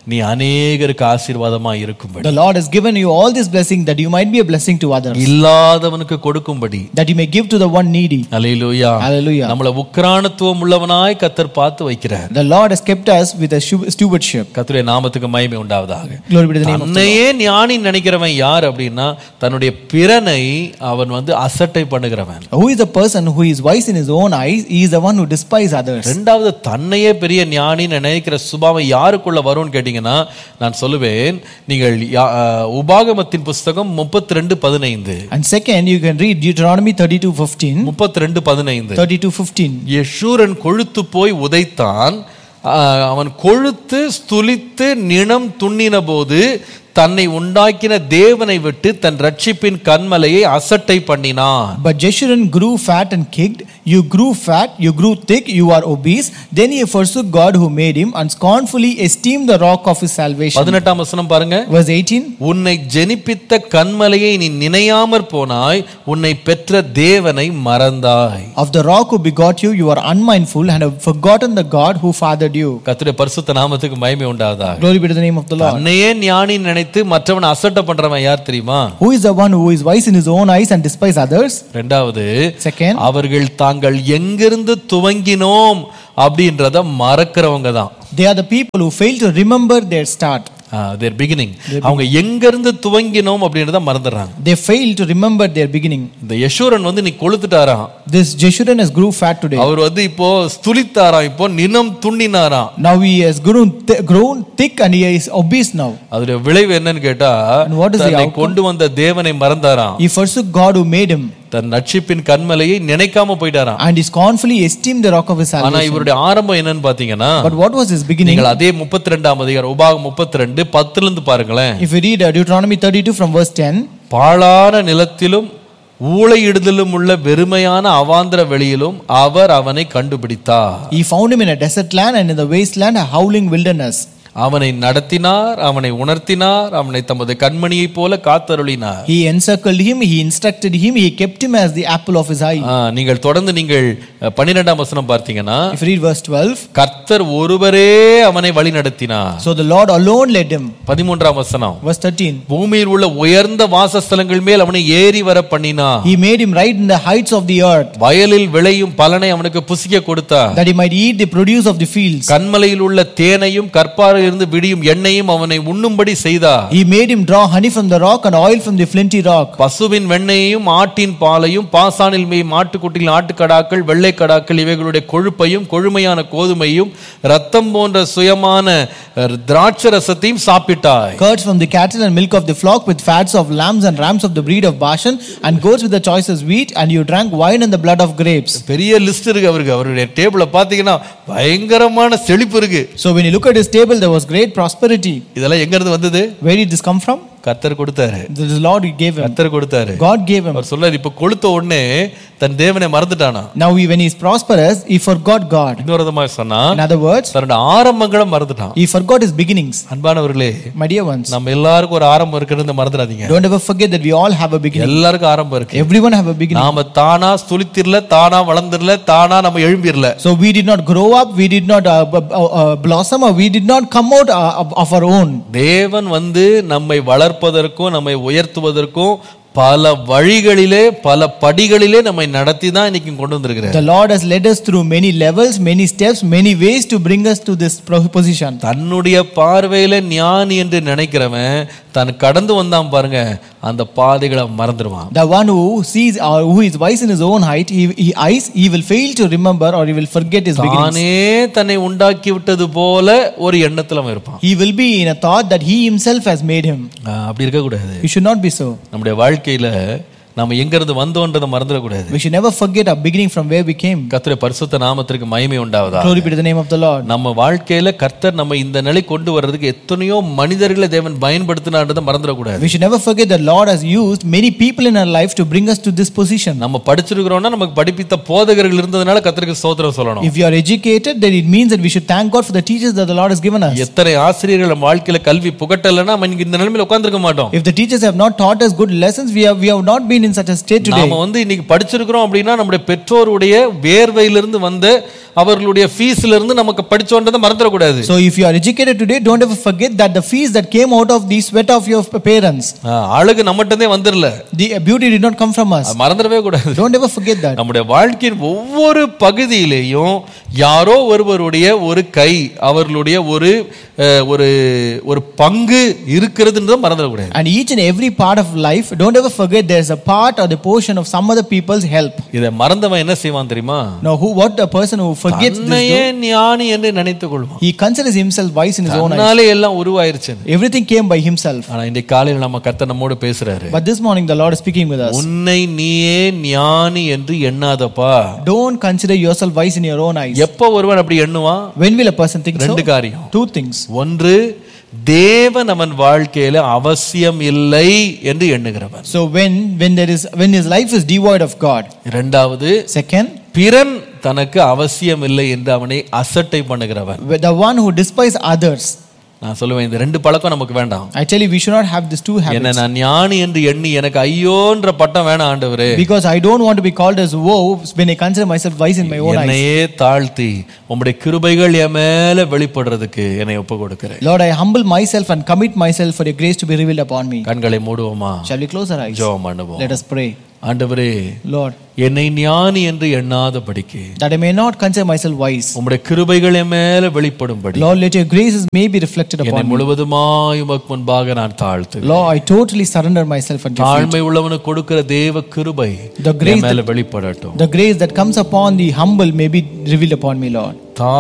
நீ அநேகருக்கு ஆசீர்வாதமா இருக்கும்படி
The Lord has given you all this blessing that you might be a blessing to others,
இல்லாதவனுக்கு கொடுக்கும்படி
that you may give to the one needy.
Hallelujah
Hallelujah.
நம்மள உக்ரானத்துவம் உள்ளவனாய் கத்தர் பார்த்து வைக்கிறார்
The Lord has kept us with a stu- stewardship.
கத்தருடைய நாமத்துக்கு மகிமை உண்டாவதாக
Glory be to the name of the
தன்னையே ஞானி நினைக்கிறவன் யார் அப்படின்னா தன்னுடைய பிறனை அவன் வந்து அசட்டை பண்ணுகிறவன்
Who is the person who is wise in his own eyes? He is the one who despises others.
ரெண்டாவது தன்னையே பெரிய ஞானி நினைக்கிற சுபாவம் யாருக்குள்ள வரும்னு கேட்டீங்கன்னா நான் சொல்லுவேன் நீங்கள் யா- அஹ், உபாகமத்தின் புஸ்தகம் முப்பத்தி ரெண்டு பதினைந்து
And second, you can read Deuteronomy 32 15.
முப்பத்தி ரெண்டு பதினைந்து
32 15.
யெஷூரன் கொழுத்து போய் உதைத்தான் ஆஹ், அவன் கொழுத்து ஸ்துலித்து நிணம் துண்ணின போது தன்னை உண்டாக்கின தேவனை விட்டு தன் ரட்சிப்பின் கண்மலையை அசட்டை பண்ணினான்
But Jeshurun grew fat and kicked. You grew fat, you grew thick, you are obese. Then he forsook God who made him and scornfully esteemed the rock of his salvation.
பதினெட்டாம் வசனம் பாருங்க
Verse 18.
உன்னை ஜெனிப்பித்த கண்மலையை நீ நினையாமற் போனாய் உன்னை பெற்ற தேவனை மறந்தாய்
Of the rock who begot you, you are unmindful and have forgotten the God who fathered you.
கர்த்தருடைய பரிசுத்த நாமத்துக்கு மகிமை உண்டாதாக
Glory be to the name of the Lord.
தன்னையே ஞானி நினைத்து மற்றவனை அசட்டை பண்றவன் யார் தெரியுமா
Who is the one who is wise in his own eyes and despises others?
ரெண்டாவது
Second,
அவர்கள் தாங்கள் எங்கிருந்து துவங்கினோம் அப்படின்றத மறக்கிறவங்க தான்
they are the people who fail to remember their start.
Their beginning அவங்க எங்கிருந்து துவங்கினோம் அப்படின்றத மறந்துடுறாங்க
They fail to remember their beginning.
இந்த யசூரன் வந்து நீ கொளுத்துட்டாராம்
This Jeshurun has grew fat today.
அவர் வந்து இப்போ ஸ்துலித்தாராம் இப்போ நினம் துண்ணினாராம்
Now he has grown, th- grown thick and he is obese now.
அதோட விளைவு என்னன்னு கேட்டா
And what is the
தன்னை
outcome?
கொண்டு வந்த தேவனை மறந்தாராம்
He forsook God who made him
தன் நட்சிப்பின் கண்மலையை நினைக்காம போயிட்டாராம்
and he scornfully esteemed the rock of his
ஆனா
salvation.
இவருடைய ஆரம்பம் என்னன்னு பாத்தீங்கன்னா
But what was his beginning?
நீங்கள் அதே முப்பத்தி ரெண்டாம் அதிகாரம் உபாகம் முப்பத்தி ரெண்டு பத்துல இருந்து பாருங்களேன்
If we read uh, Deuteronomy 32 from verse 10,
பாழான நிலத்திலும் ஊளையிடுதலும் உள்ள வெறுமையான அவாந்திர வெளியிலும் அவர் அவனை கண்டுபிடித்தார்
he found him in a desert land and in the wasteland, a howling wilderness.
அவனை நடத்தினார் அவனை உணர்த்தினார் அவனை தமது கண்மணியைப் போல காத்தருளினார்
He encircled him, he instructed him, he kept him as the apple of his eye.
ஆ, நீங்கள் தொடர்ந்து நீங்கள் அஹ், பன்னிரெண்டாம் வசனம் பார்த்தீங்கன்னா
If you read verse 12,
கர்த்தர் ஒருவரே அவனை வழி நடத்தினார்
so the Lord alone led him.
பதிமூன்றாம் வசனம்
Verse 13,
பூமியில் உள்ள உயர்ந்த வாசஸ்தலங்கள் மேல் அவனை ஏறி வர பண்ணினார்
he made him ride in the heights of the earth,
வயலில் விளையும் பலனை அவனுக்கு புசிக்க கொடுத்தார்
that he might eat the produce of the fields.
கண்மலையில் உள்ள தேனையும் கற்பாரில் இருந்து விடியும் எண்ணெயும் அவனை உண்ணும்படி செய்தார்
He made him draw honey from the rock and oil from the flinty rock.
பசுவின் வெண்ணெயையும் ஆட்டின் பாலையும் பாசானில் மேயும் ஆட்டுக்குட்டியில் ஆட்டுக்கடாக்கள் வெள்ளைக்கடாக்கள் இவைகளுடைய கொழுப்பையும் கொழுமையான கோதுமையும் ரத்தம் போன்ற சுயமான அஹ், திராட்சை ரசத்தையும் சாப்பிட்டாய்
Curds from the cattle and milk of the flock with fats of lambs and rams of the breed of Bashan and goats with the choicest wheat and you drank wine and the blood of grapes.
பெரிய list இருக்கு அவருக்கு அவருடைய டேபிள பாத்தீங்கன்னா பயங்கரமான செழிப்பு இருக்கு
So when you look at his table, there was great prosperity.
இதெல்லாம் எங்க இருந்து வந்தது
Where did this come from?
கர்த்தர் கொடுத்தாரு
The Lord gave him.
கர்த்தர் கொடுத்தாரு
God gave him.
அவர் சொல்றாரு இப்ப கொளுத்த உடனே தன் தேவனை மறந்துட்டானா
Now he, when he is prosperous, he forgot God.
இன்னொரு விதமா சொன்னா
In other words,
தன்னோட ஆரம்பங்களை மறந்துட்டான்
he forgot his beginnings.
அன்பானவர்களே
My dear ones,
நம்ம எல்லாருக்கும் ஒரு ஆரம்பம் இருக்கிறது மறந்துடாதீங்க
don't ever forget that we all have a beginning.
எல்லாருக்கும் ஆரம்பம் இருக்கு
Everyone have a beginning.
நாம தானா ஸ்துலித்திரல தானா வளர்ந்துடல தானா நம்ம எழும்பிரல
So we did not grow up, we did not uh, b- uh, uh, blossom, or we did not come out uh, of our own.
தேவன் வந்து நம்மை வளர்ப்பதற்கும் நம்மை உயர்த்துவதற்கும் பல வழிகளிலே பல படிகளிலே நம்மை நடத்தி தான் இன்னைக்கு கொண்டு வந்திருக்கிறார்
The Lord has led us through many levels, many steps, many ways to bring us to this pro- position.
தன்னுடைய பார்வையில ஞானி என்று நினைக்கிறவன் தான் கடந்து வந்தான் பாருங்க அந்த பாதைகளை மறந்துடுவான்
The one who sees or who is wise in his own height, he, he eyes, he will fail to remember or he will forget his beginnings.
தானே தன்னை உண்டாக்கி விட்டது போல ஒரு எண்ணத்துல அவன் இருப்பான்
He will be in a thought that he himself has made him.
ஆஹ் அப்படி இருக்கக்கூடாது
You should not be so.
நம்முடைய வாழ்க்கையில நம்ம எங்க இருந்து வந்தோன்றதை மறந்துடக்கூடாது
We should never forget our beginning from where we came.
கர்த்தருடைய பரிசுத்த நாமத்திற்கு மகிமை உண்டாவதா
Glory be to the name of the Lord.
நம்ம வாழ்க்கையில கர்த்தர் நம்ம இந்த நிலை கொண்டு வர்றதுக்கு எத்தனையோ மனிதர்களை தேவன் பயன்படுத்தினான்றதை மறந்துடக்கூடாது
We should never forget that Lord has used many people in our life to bring us to this position.
நம்ம படிச்சிருக்கிறோம்னா நமக்கு படிப்பித்த போதகர்கள் இருந்ததுனால கர்த்தருக்கு சோத்திரம் சொல்லணும்
If you are educated, then it means that we should thank God for the teachers that the Lord has given us.
எத்தனை ஆசிரியர்கள் நம்ம வாழ்க்கையில கல்வி புகட்டலைன்னா நம்ம இன்னைக்கு இந்த நிலைமையில உட்கார்ந்திருக்க மாட்டோம்
If the teachers have not taught us good lessons, we have, we have not been in such a state today.
நாம வந்து இன்னைக்கு படிச்சிருக்கிறோம் அப்படின்னா நம்முடைய பெற்றோருடைய வேர்வையிலிருந்து வந்த அவர்களுடைய ஃபீஸ்ல இருந்து நமக்கு படிச்சோன்றதை மறந்துடக்கூடாது
So if you are educated today, don't ever forget that the fees that came out of the sweat of your parents,
ஆ, அழகு நம்மகிட்டே வந்துடல
the beauty did not come from us.
அது மறந்துடவே கூடாது
Don't ever forget that.
நம்முடைய வாழ்க்கையின் ஒவ்வொரு பகுதியிலேயும் யாரோ ஒருவருடைய ஒரு கை அவர்களுடைய ஒரு அஹ், ஒரு ஒரு பங்கு இருக்கிறதுன்றதை மறந்துடக்கூடாது
And each and every part of life, don't ever forget there's a part or the portion of some other people's help.
இதை மறந்தவன் என்ன செய்வான் தெரியுமா
Now, who, what a person who forgets this,
தன்னையே ஞானி என்று நினைத்துக் கொள்வான்
he considers himself wise in his own eyes.
அதனாலே எல்லாம் உருவாயிருச்சு
Everything came by himself.
ஆனா இன்றைக்கு காலையில் நம்ம கர்த்தர் நம்மோடு பேசுறாரு
But this morning, the Lord is speaking with us.
உன்னை நீயே ஞானி என்று எண்ணாதப்பா
Don't consider yourself wise in your own eyes.
எப்போ ஒருவன் அப்படி எண்ணுவான்
When will a person think so?
ரெண்டு காரியம்
Two things.
ஒன்று தேவன் அவன் வாழ்க்கையில அவசியம் இல்லை என்று எண்ணுகிறவன்
So when when there is when his life is devoid of God.
இரண்டாவது
Second,
பிறன் தனக்கு அவசியம் இல்லை என்று அவனை அசட்டை பண்ணுகிறவன்
the one who despises others.
நான் சொல்லுவேன் இந்த ரெண்டு பழக்கம் நமக்கு வேண்டாம்
I tell you, we should not have these two habits.
என்ன நான் ஞானி என்று எண்ணி எனக்கு ஐயோன்ற பட்டம் வேணாம் ஆண்டவரே
Because I don't want to be called as woe when I consider myself wise in my own eyes.
என்னையே தாழ்த்தி உம்முடைய கிருபைகள் என் மேல வெளிப்படுறதுக்கு என்னை ஒப்பு கொடுக்கிறேன்
Lord, I humble myself and commit myself for your grace to be revealed upon me.
கண்களை மூடுவோமா
Shall we close our eyes?
ஜெபம் பண்ணுவோம்
Let us pray.
ஆண்டவரே
Lord,
என்னை ஞானி என்று எண்ணாதபடிக்கு
that I may not consider myself wise.
உம்முடைய கிருபைகள் என் மேல வெளிப்படும்படி
Lord, let your graces may be reflected
என்னை
upon me.
முழுவதுமாய் உமக்கு முன்பாக நான் தாழ்த்து
Lord, I totally surrender myself at your feet.
தாழ்மை உள்ளவனுக்கு கொடுக்கிற தேவ கிருபை
The grace
என் மேல வெளிப்படட்டும்
The grace that comes upon the humble may be revealed upon me, Lord.